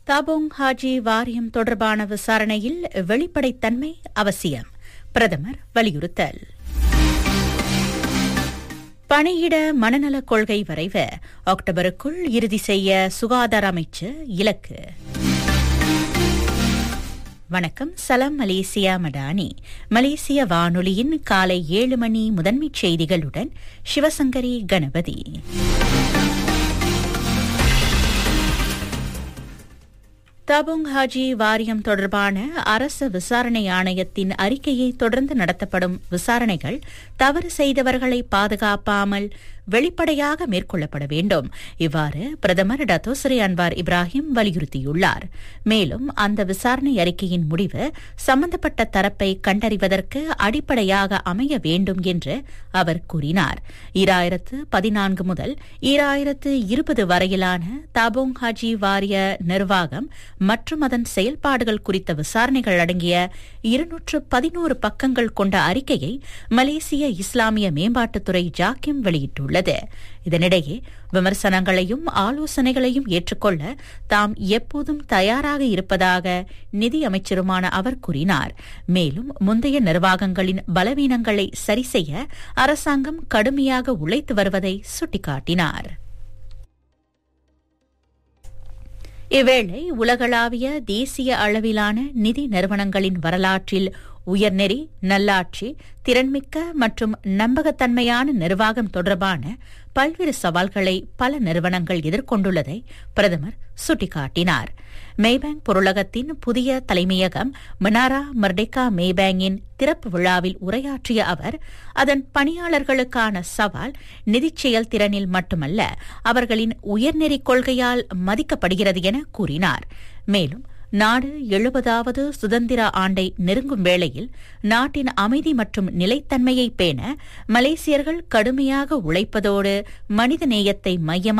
தாபோங் ஹாஜி வாரியம் தொடர்பான விசாரணையில் வெளிப்படைத்தன்மை அவசியம் பிரதமர் வலியுறுத்தல் பணியிட மனநலக் கொள்கை வரைவு அக்டோபருக்குள் இறுதி செய்ய சுகாதார அமைச்சு இலக்கு வணக்கம் சலாம் மலேசியா மடானி மலேசிய வானொலியின் காலை ஏழு மணி முதன்மைச் செய்திகளுடன் சிவசங்கரி கணபதி தபுங் ஹாஜி வாரியம் தொடர்பான அரசு விசாரணை ஆணையத்தின் அறிக்கையை தொடர்ந்து நடத்தப்படும் விசாரணைகள் தவறு செய்தவர்களை பாதுகாப்பாமல் வெளிப்படையாக மேற்கொள்ளப்பட வேண்டும் இவ்வாறு பிரதமர் டத்தோசரி அன்வார் இப்ராஹிம் வலியுறுத்தியுள்ளார் மேலும் அந்த விசாரணை அறிக்கையின் முடிவு சம்பந்தப்பட்ட தரப்பை கண்டறிவதற்கு அடிப்படையாக அமைய வேண்டும் என்று அவர் கூறினார் ஈராயிரத்து பதினான்கு முதல் ஈராயிரத்து இருபது வரையிலான தாபோங் ஹாஜி வாரிய நிர்வாகம் மற்றும் அதன் செயல்பாடுகள் குறித்த விசாரணைகள் அடங்கிய இருநூற்று பதினோரு பக்கங்கள் கொண்ட அறிக்கையை மலேசிய இஸ்லாமிய மேம்பாட்டுத்துறை ஜாக்கிம் வெளியிட்டுள்ளது இதனிடையே விமர்சனங்களையும் ஆலோசனைகளையும் ஏற்றுக்கொள்ள தாம் எப்போதும் தயாராக இருப்பதாக நிதி அமைச்சருமான அவர் கூறினார் மேலும் முந்தைய நிர்வாகங்களின் பலவீனங்களை சரி செய்ய அரசாங்கம் கடுமையாக உழைத்து வருவதை சுட்டிக்காட்டினார் இவ்வேளை உலகளாவிய தேசிய அளவிலான நிதி நிறுவனங்களின் வரலாற்றில் உயர்நெறி நல்லாட்சி திறன்மிக்க மற்றும் நம்பகத்தன்மையான நிர்வாகம் தொடர்பான பல்வேறு சவால்களை பல நிறுவனங்கள் எதிர்கொண்டுள்ளதை பிரதமர் சுட்டிக்காட்டினார் மேபேங்க் பொருளகத்தின் புதிய தலைமையகம் மனாரா மர்டெக்கா மேபேங்கின் திறப்பு விழாவில் உரையாற்றிய அவர் அதன் பணியாளர்களுக்கான சவால் நிதிச் செயல்திறனில் மட்டுமல்ல அவர்களின் உயர்நெறி கொள்கையால் மதிக்கப்படுகிறது என கூறினார் மேலும் நாடு எழுபதாவது சுதந்திர ஆண்டை நெருங்கும் வேளையில் நாட்டின் அமைதி மற்றும் நிலைத்தன்மையை பேண மலேசியர்கள் கடுமையாக உழைப்பதோடு மனித நேயத்தை மையமாக